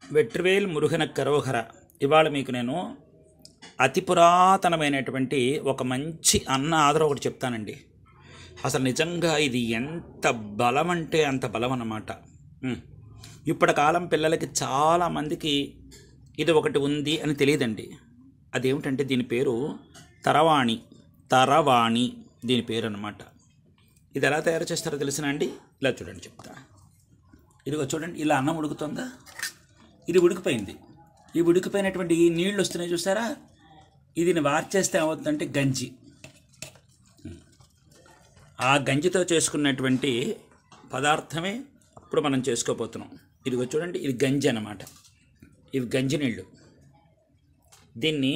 వెట్రివేల్ మురుగన కరోహర ఇవాళ మీకు నేను అతి పురాతనమైనటువంటి ఒక మంచి అన్న ఆదర ఒకటి చెప్తానండి అసలు నిజంగా ఇది ఎంత బలం అంటే అంత బలం అన్నమాట ఉమ్. ఇప్పటి కాలం పిల్లలకి చాలామందికి ఇది ఒకటి ఉంది అని తెలియదండి అదేమిటంటే దీని పేరు తరవాణి తరవాణి దీని పేరు అన్నమాట ఇది ఎలా తయారు చేస్తారో తెలిసిన అండి ఇలా చూడండి చెప్తా ఇదిగో చూడండి ఇలా అన్నం ఉడుకుతుందా ఇది ఉడికిపోయింది ఈ ఉడికిపోయినటువంటి ఈ నీళ్ళు వస్తున్నాయి చూసారా ఇది వార్చేస్తే ఏమవుతుందంటే గంజి ఆ గంజితో చేసుకున్నటువంటి పదార్థమే ఇప్పుడు మనం చేసుకోబోతున్నాం ఇదిగో చూడండి ఇది గంజి అన్నమాట ఇవి గంజి నీళ్ళు దీన్ని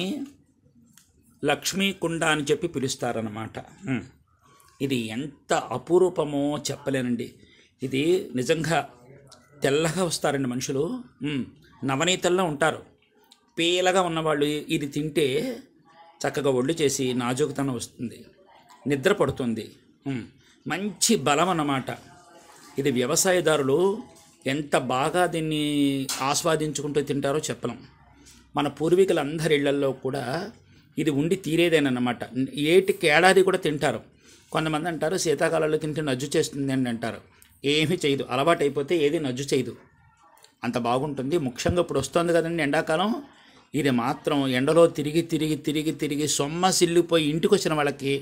లక్ష్మీ కుండ అని చెప్పి పిలుస్తారన్నమాట ఉమ్. ఇది ఎంత అపురూపమో చెప్పలేనండి ఇది నిజంగా తెల్లగా వస్తారండి మనుషులు ఉమ్, నవనీతల్లో ఉంటారు పీలగా ఉన్నవాళ్ళు ఇది తింటే చక్కగా ఒళ్ళు చేసి నాజూకుతనం వస్తుంది నిద్ర పడుతుంది ఉమ్, మంచి బలం అన్నమాట ఇది వ్యవసాయదారులు ఎంత బాగా దీన్ని ఆస్వాదించుకుంటూ తింటారో చెప్పలేం మన పూర్వీకులందరి ఇళ్లల్లో కూడా ఇది ఉండి తీరేదేనన్నమాట ఏటికి ఏడాది కూడా తింటారు కొంతమంది అంటారు శీతాకాలంలో తింటే నజ్జు చేస్తుంది అని అంటారు ఏమీ చేయదు అలవాటు అయిపోతే ఏది నజ్జు చేయదు అంత బాగుంటుంది ముఖ్యంగా ఇప్పుడు వస్తుంది కదండి ఎండాకాలం ఇది మాత్రం ఎండలో తిరిగి తిరిగి తిరిగి తిరిగి సొమ్మ సిల్లిపోయి ఇంటికి వచ్చిన వాళ్ళకి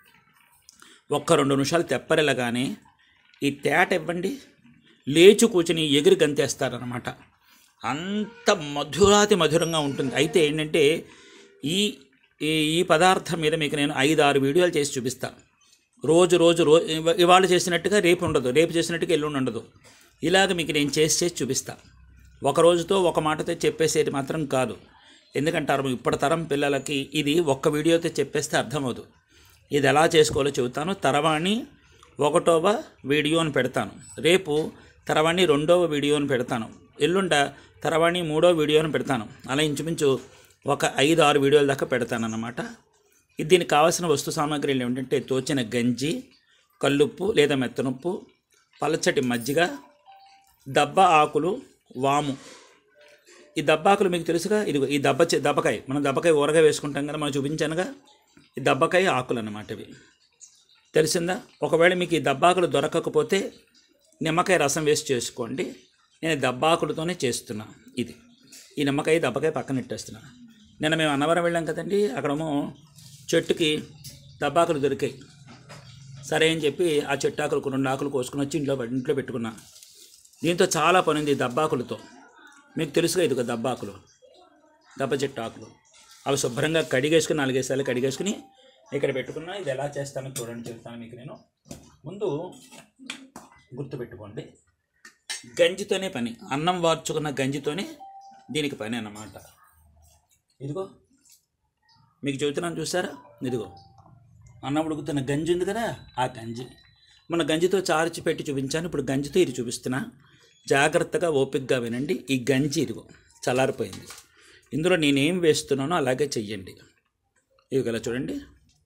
ఒక్క రెండు నిమిషాలు తెప్పరెళ్ళగానే ఈ తేట ఇవ్వండి లేచి కూర్చుని ఎగిరి గంతేస్తారనమాట అంత మధురాతి మధురంగా ఉంటుంది అయితే ఏంటంటే ఈ ఈ ఈ పదార్థం మీద మీకు నేను ఐదు ఆరు వీడియోలు చేసి చూపిస్తా రోజు రోజు రో ఇవ- ఇవాళ చేసినట్టుగా రేపు ఉండదు రేపు చేసినట్టుగా ఎల్లుండి ఉండదు ఇలాగ మీకు నేను చేసి చేసి చూపిస్తా ఒక రోజుతో ఒక మాటతో చెప్పేసేది మాత్రం కాదు ఎందుకంటారు ఇప్పటి తరం పిల్లలకి ఇది ఒక్క వీడియోతో చెప్పేస్తే అర్థమవుదు ఇది ఎలా చేసుకోవాలో చెబుతాను తరవాణి ఒకటవ వీడియోని పెడతాను రేపు తరవాణి రెండవ వీడియోని పెడతాను ఎల్లుండ తరవాణి మూడో వీడియోని పెడతాను అలా ఇంచుమించు ఒక ఐదు ఆరు వీడియోల దాకా పెడతాను అన్నమాట ఇది దీనికి కావాల్సిన వస్తు సామాగ్రిలు ఏమిటంటే తోచిన గంజి కల్లుప్పు లేదా మెత్తనుప్పు పలచటి మజ్జిగ దబ్బ ఆకులు వాము ఈ దబ్బాకులు మీకు తెలుసుగా ఇదిగో ఈ దబ్బ చె- దబ్బకాయ మనం దబ్బకాయ ఊరగా వేసుకుంటాం కదా మనం చూపించానుగా ఈ దబ్బకాయ ఆకులు అన్నమాట ఇవి తెలిసిందా ఒకవేళ మీకు ఈ దబ్బాకులు దొరకకపోతే నిమ్మకాయ రసం వేసి చేసుకోండి నేను దబ్బాకులతోనే చేస్తున్నా ఇది ఈ నిమ్మకాయ దబ్బకాయ పక్కన పెట్టేస్తున్నా నిన్న మేము అన్నవరం వెళ్ళాం కదండి అక్కడేమో చెట్టుకి దబ్బాకులు దొరికాయి సరే అని చెప్పి ఆ చెట్టు ఆకులు రెండు ఆకులు కోసుకుని వచ్చి ఇంట్లో ఇంట్లో పెట్టుకున్నా దీంతో చాలా పని ఉంది ఈ దబ్బాకులతో మీకు తెలుసుగా ఇది ఒక దబ్బాకులు దబ్బ చెట్టు ఆకులు అవి శుభ్రంగా కడిగేసుకుని నాలుగేసార్లు కడిగేసుకుని ఇక్కడ పెట్టుకున్నా ఇది ఎలా చేస్తానో చూడండి చెప్తాను మీకు నేను ముందు గుర్తుపెట్టుకోండి గంజితోనే పని అన్నం వార్చుకున్న గంజితోనే దీనికి పని అన్నమాట ఇదిగో మీకు చెబుతున్నాను చూసారా ఇదిగో అన్నం ఉడుకుతున్న గంజి ఉంది కదా ఆ గంజి మన గంజితో చార్చి పెట్టి చూపించాను ఇప్పుడు గంజితో ఇది చూపిస్తున్నా జాగ్రత్తగా ఓపికగా వినండి ఈ గంజి ఇదిగో చల్లారిపోయింది ఇందులో నేనేం వేస్తున్నానో అలాగే చెయ్యండి ఇవి గల చూడండి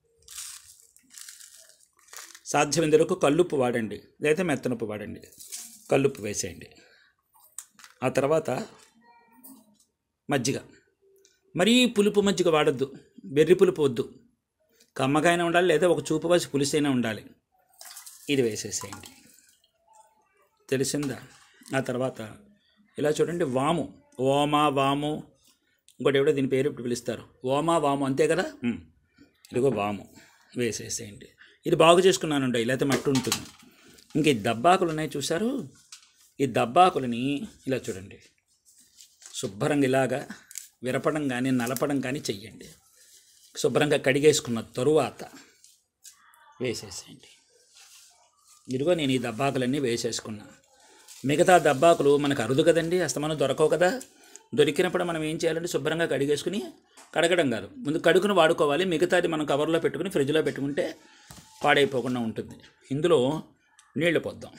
సాధ్యమైనంత వరకు కల్లుప్పు వాడండి లేదా మెత్తనుప్పు వాడండి కల్లుప్పు వేసేయండి ఆ తర్వాత మజ్జిగ మరీ పులుపు మజ్జిగ వాడద్దు బెర్రి పులుపు వద్దు కమ్మగానే ఉండాలి లేదా ఒక చూపు వసి పులిసైనా ఉండాలి ఇది వేసేసేయండి తెలిసిందా ఆ తర్వాత ఇలా చూడండి వాము ఓమా వాము ఇంకోటి ఎవడో దీని పేరు ఇప్పుడు పిలుస్తారు ఓమా వాము అంతే కదా ఉమ్. ఇదిగో వాము వేసేసేయండి ఇది బాగు చేసుకున్నానండి లేకపోతే మట్టి ఉంటుంది ఇంక ఈ దబ్బాకులు ఉన్నాయి చూసారు ఈ దబ్బాకులని ఇలా చూడండి శుభ్రంగా ఇలాగా విరపడం కానీ నలపడం కానీ చెయ్యండి శుభ్రంగా కడిగేసుకున్న తరువాత వేసేసేయండి ఇదిగో నేను ఈ దబ్బాకులన్నీ వేసేసుకున్నా మిగతా దబ్బాకులు మనకు అరుదు కదండి అస్తమానం దొరకవు కదా దొరికినప్పుడు మనం ఏం చేయాలంటే శుభ్రంగా కడిగేసుకుని కడగడం కాదు ముందు కడుకుని వాడుకోవాలి మిగతాది మనం కవర్లో పెట్టుకుని ఫ్రిడ్జ్లో పెట్టుకుంటే పాడైపోకుండా ఉంటుంది ఇందులో నీళ్లు పోద్దాం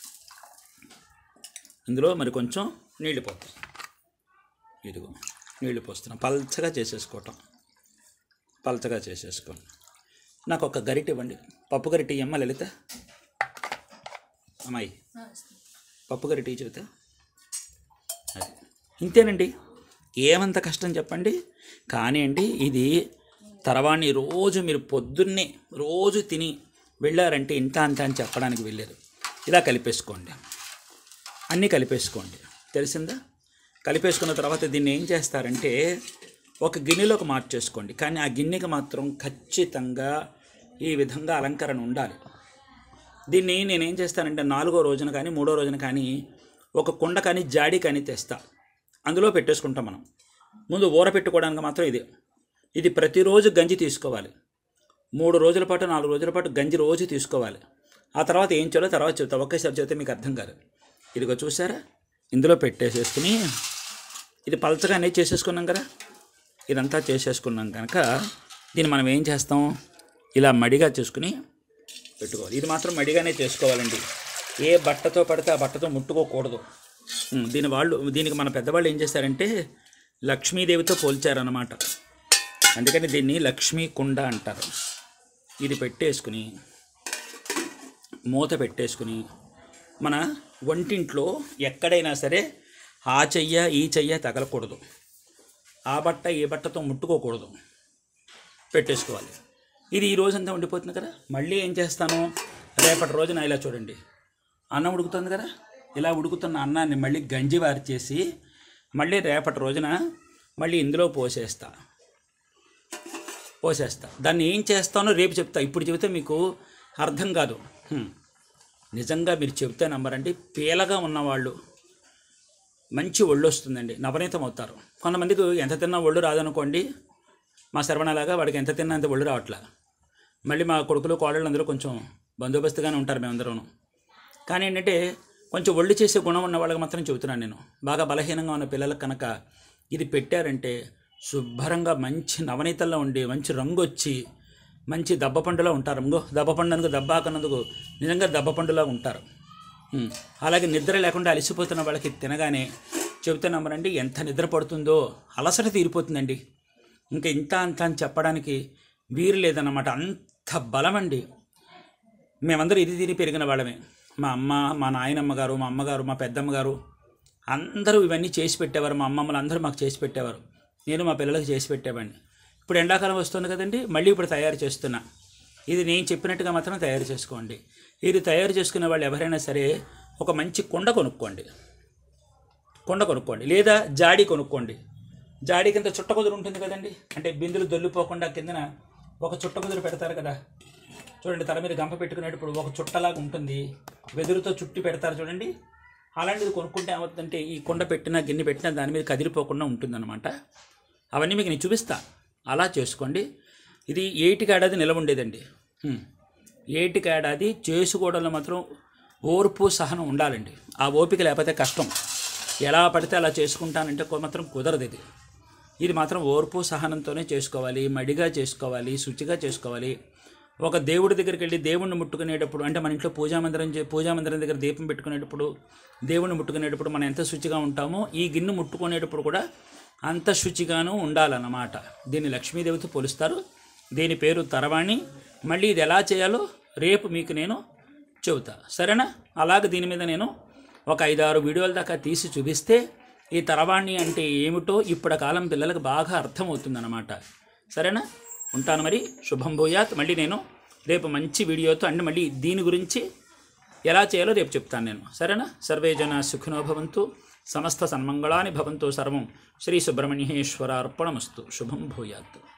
ఇందులో మరి కొంచెం నీళ్లు పోద్దాం ఇదిగో నీళ్లు పోస్తున్నాం పల్చగా చేసేసుకోవటం పల్చగా చేసేసుకోండి నాకు ఒక గరిటె ఇవ్వండి పప్పు గరిటె ఇయ్యమ్మ లలిత అమ్మాయి పప్పు గరిటె చెబుతా అది ఇంతేనండి ఏమంత కష్టం చెప్పండి కానీ అండి ఇది తర్వాణి రోజు మీరు పొద్దున్నే రోజు తిని వెళ్ళారంటే ఇంత అంత అని చెప్పడానికి వెళ్ళారు ఇలా కలిపేసుకోండి అన్నీ కలిపేసుకోండి తెలిసిందా కలిపేసుకున్న తర్వాత దీన్ని ఏం చేస్తారంటే ఒక గిన్నెలోకి మార్చేసుకోండి కానీ ఆ గిన్నెకి మాత్రం ఖచ్చితంగా ఈ విధంగా అలంకరణ ఉండాలి దీన్ని నేనేం చేస్తానంటే నాలుగో రోజున కానీ మూడో రోజున కానీ ఒక కుండ కానీ జాడి కానీ తెస్తా అందులో పెట్టేసుకుంటాం మనం ముందు ఊర పెట్టుకోవడానికి మాత్రం ఇది ఇది ప్రతిరోజు గంజి తీసుకోవాలి మూడు రోజుల పాటు నాలుగు రోజుల పాటు గంజి రోజు తీసుకోవాలి ఆ తర్వాత ఏం చేయాలో తర్వాత చెప్తా ఒకేసారి చెప్తే మీకు అర్థం కాదు ఇదిగో చూసారా ఇందులో పెట్టేసేసుకుని ఇది పలచగా అనేది చేసేసుకున్నాం కదా ఇదంతా చేసేసుకున్నాం కనుక దీన్ని మనం ఏం చేస్తాం ఇలా మడిగా చేసుకుని పెట్టుకోవాలి ఇది మాత్రం మడిగానే చేసుకోవాలండి ఏ బట్టతో పడితే ఆ బట్టతో ముట్టుకోకూడదు ఉమ్, దీని వాళ్ళు దీనికి మన పెద్దవాళ్ళు ఏం చేశారంటే లక్ష్మీదేవితో పోల్చారన్నమాట అందుకని దీన్ని లక్ష్మీ కుండ అంటారు ఇది పెట్టేసుకుని మూత పెట్టేసుకుని మన వంటింట్లో ఎక్కడైనా సరే ఆ చెయ్య ఈ చెయ్య తగలకూడదు ఆ బట్ట ఈ బట్టతో ముట్టుకోకూడదు పెట్టేసుకోవాలి ఇది ఈ రోజంతా ఉండిపోతుంది కదా మళ్ళీ ఏం చేస్తాను రేపటి రోజున ఇలా చూడండి అన్నం ఉడుకుతుంది కదా ఇలా ఉడుకుతున్న అన్నాన్ని మళ్ళీ గంజి వారి చేసి మళ్ళీ రేపటి రోజున మళ్ళీ ఇందులో పోసేస్తా పోసేస్తా దాన్ని ఏం చేస్తానో రేపు చెప్తా ఇప్పుడు చెబితే మీకు అర్థం కాదు హ్మ్. నిజంగా మీరు చెబితే నమ్మరండి పీలగా ఉన్నవాళ్ళు మంచి ఒళ్ళు వస్తుందండి నవనీతం అవుతారు కొంతమందికి ఎంత తిన్నా ఒళ్ళు రాదనుకోండి మా శరవణలాగా వాడికి ఎంత తిన్నా అంత ఒళ్ళు రావట్లా మళ్ళీ మా కొడుకులు కోడళ్ళు అందరూ కొంచెం బందోబస్తుగానే ఉంటారు మేమందరూ కానీ ఏంటంటే కొంచెం ఒళ్ళు చేసే గుణం ఉన్న వాళ్ళకి మాత్రం చెబుతున్నాను నేను బాగా బలహీనంగా ఉన్న పిల్లలకు కనుక ఇది పెట్టారంటే శుభ్రంగా మంచి నవనీతల్లో ఉండి మంచి రంగు వచ్చి మంచి దెబ్బ పండులో ఉంటారు ఇంకో దెబ్బ పండునందుకు దెబ్బాకన్నందుకు నిజంగా దెబ్బ పండులా ఉంటారు ఉమ్. అలాగే నిద్ర లేకుండా అలసిపోతున్న వాళ్ళకి తినగానే చెబుతున్నామనండి ఎంత నిద్ర పడుతుందో అలసట తీరిపోతుందండి ఇంకా ఇంత అంత అని చెప్పడానికి వీరు లేదన్నమాట అంత బలమండి మేమందరూ ఇది తిని పెరిగిన వాళ్ళమే మా అమ్మ మా నాయనమ్మ గారు మా అమ్మగారు మా పెద్దమ్మ గారు అందరూ ఇవన్నీ చేసి పెట్టేవారు మా అమ్మమ్మలు అందరూ మాకు చేసి పెట్టేవారు నేను మా పిల్లలకు చేసి పెట్టేవాడిని ఇప్పుడు ఎండాకాలం వస్తుంది కదండి మళ్ళీ ఇప్పుడు తయారు చేస్తున్నా ఇది నేను చెప్పినట్టుగా మాత్రం తయారు చేసుకోండి ఇది తయారు చేసుకునే వాళ్ళు ఎవరైనా సరే ఒక మంచి కుండ కొనుక్కోండి కుండ కొనుక్కోండి లేదా జాడి కొనుక్కోండి జాడి కింద చుట్ట కుదురు ఉంటుంది కదండి అంటే బిందులు దొల్లిపోకుండా కిందన ఒక చుట్ట కుదురు పెడతారు కదా చూడండి తల మీద గంప పెట్టుకునేటప్పుడు ఒక చుట్టలాగా ఉంటుంది వెదురుతో చుట్టి పెడతారు చూడండి అలాంటిది కొనుక్కుంటే ఏమవుతుందంటే ఈ కుండ పెట్టినా గిన్నె పెట్టినా దాని మీద కదిలిపోకుండా ఉంటుందన్నమాట అవన్నీ మీకు నేను చూపిస్తా అలా చేసుకోండి ఇది ఏటికి ఏడాది నిలవ ఉండేదండి హ్మ్. ఏటికి ఏడాది చేసుకోవడంలో మాత్రం ఓర్పు సహనం ఉండాలండి ఆ ఓపిక లేకపోతే కష్టం ఎలా పడితే అలా చేసుకుంటానంటే కొ- మాత్రం కుదరదు ఇది ఇది మాత్రం ఓర్పు సహనంతోనే చేసుకోవాలి మడిగా చేసుకోవాలి శుచిగా చేసుకోవాలి ఒక దేవుడి దగ్గరికి వెళ్ళి దేవుణ్ణి ముట్టుకునేటప్పుడు అంటే మన ఇంట్లో పూజా మందిరం చే- పూజా మందిరం దగ్గర దీపం పెట్టుకునేటప్పుడు దేవుణ్ణి ముట్టుకునేటప్పుడు మనం ఎంత శుచిగా ఉంటామో ఈ గిన్నె ముట్టుకునేటప్పుడు కూడా అంత శుచిగాను ఉండాలన్నమాట దీన్ని లక్ష్మీదేవితో పోలుస్తారు దీని పేరు తరవాణి మళ్ళీ ఇది ఎలా చేయాలో రేపు మీకు నేను చెబుతా సరేనా అలాగే దీని మీద నేను ఒక ఐదారు వీడియోల దాకా తీసి చూపిస్తే ఈ తరవాణి అంటే ఏమిటో ఇప్పటి కాలం పిల్లలకు బాగా అర్థమవుతుందన్నమాట సరేనా ఉంటాను మరి శుభం భూయాత్ మళ్ళీ నేను రేపు మంచి వీడియోతో అంటే మళ్ళీ దీని గురించి ఎలా చేయాలో రేపు చెప్తాను నేను సరేనా సర్వే జన సుఖినో భవంతు సమస్త సన్మంగళాని భవంతు సర్వం శ్రీ సుబ్రహ్మణ్యేశ్వరార్పణమస్తు శుభం భూయాత్